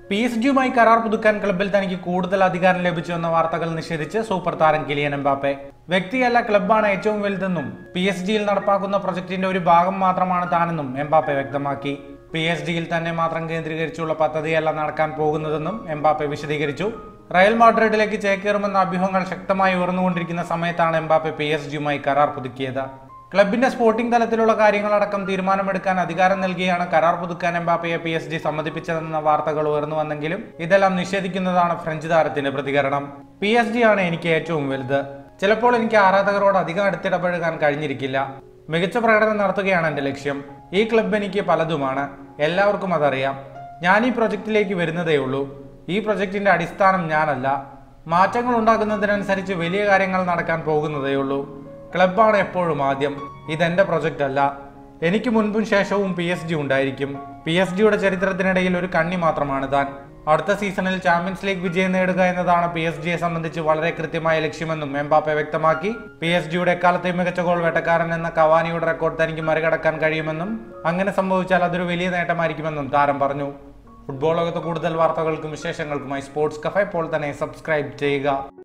P S ജിയുമായി കരാർ പുതുക്കാൻ ക്ലബിൽ തനിക്ക് കൂടുതൽ അധികാരം ലഭിച്ചു എന്ന വാർത്തകൾ നിഷേധിച്ച് സൂപ്പർ താരം കിലിയൻ എംബാപ്പെ വ്യക്തിയല്ല ക്ലബ്ബാണ് ഏറ്റവും വലുതെന്നും പി എസ് ജിയിൽ നടപ്പാക്കുന്ന പ്രൊജക്ടിന്റെ ഒരു ഭാഗം മാത്രമാണ് താനെന്നും എംബാപ്പെ വ്യക്തമാക്കി പി എസ് ജിയിൽ തന്നെ മാത്രം കേന്ദ്രീകരിച്ചുള്ള പദ്ധതിയല്ല നടക്കാൻ പോകുന്നതെന്നും എംബാപ്പെ വിശദീകരിച്ചു റയൽ മാഡ്രിഡിലേക്ക് ചേക്കേറുമെന്ന അഭ്യൂഹങ്ങൾ ശക്തമായി ഉയർന്നുകൊണ്ടിരിക്കുന്ന സമയത്താണ് എംബാപ്പെ പി എസ് ജിയുമായി കരാർ പുതുക്കിയത് ക്ലബിന്റെ സ്പോർട്ടിംഗ് തലത്തിലുള്ള കാര്യങ്ങളടക്കം തീരുമാനമെടുക്കാൻ അധികാരം നൽകിയാണ് കരാർ പുതുക്കാൻ എംബാപ്പയെ പി എസ് ജി സമ്മതിപ്പിച്ചതെന്ന വാർത്തകൾ ഉയർന്നു വന്നെങ്കിലും ഇതെല്ലാം നിഷേധിക്കുന്നതാണ് ഫ്രഞ്ച് താരത്തിന്റെ പ്രതികരണം പി എസ് ജി ആണ് എനിക്ക് ഏറ്റവും വലുത് ചിലപ്പോൾ എനിക്ക് ആരാധകരോട് അധികം അടുത്തിടപഴകാൻ കഴിഞ്ഞിരിക്കില്ല മികച്ച പ്രകടനം നടത്തുകയാണ് എന്റെ ലക്ഷ്യം ഈ ക്ലബ് എനിക്ക് പലതുമാണ് എല്ലാവർക്കും അതറിയാം ഞാൻ ഈ പ്രൊജക്റ്റിലേക്ക് വരുന്നതേ ഉള്ളൂ ഈ പ്രൊജക്ടിന്റെ അടിസ്ഥാനം ഞാനല്ല മാറ്റങ്ങൾ ഉണ്ടാകുന്നതിനനുസരിച്ച് വലിയ കാര്യങ്ങൾ നടക്കാൻ പോകുന്നതേയുള്ളൂ ക്ലബ്ബാണ് എപ്പോഴും ആദ്യം ഇതെന്റെ പ്രൊജക്റ്റ് അല്ല എനിക്ക് മുൻപും ശേഷവും പി എസ് ജി ഉണ്ടായിരിക്കും പി എസ് ജിയുടെ ചരിത്രത്തിനിടയിൽ ഒരു കണ്ണി മാത്രമാണ് താൻ അടുത്ത സീസണിൽ ചാമ്പ്യൻസ് ലീഗ് വിജയം നേടുക എന്നതാണ് പി എസ് ജിയെ സംബന്ധിച്ച് വളരെ കൃത്യമായ ലക്ഷ്യമെന്നും എംബാപ്പെ വ്യക്തമാക്കി പി എസ് ജിയുടെ എക്കാലത്തെയും മികച്ച ഗോൾ വേട്ടക്കാരൻ എന്ന കവാനിയുടെ റെക്കോർഡ് തനിക്ക് മറികടക്കാൻ കഴിയുമെന്നും അങ്ങനെ സംഭവിച്ചാൽ അതൊരു വലിയ നേട്ടമായിരിക്കുമെന്നും താരം പറഞ്ഞു ഫുട്ബോൾ ലോകത്ത് കൂടുതൽ വാർത്തകൾക്കും വിശേഷങ്ങൾക്കുമായി സ്പോർട്സ് കഫേ ഇപ്പോൾ തന്നെ സബ്സ്ക്രൈബ് ചെയ്യുക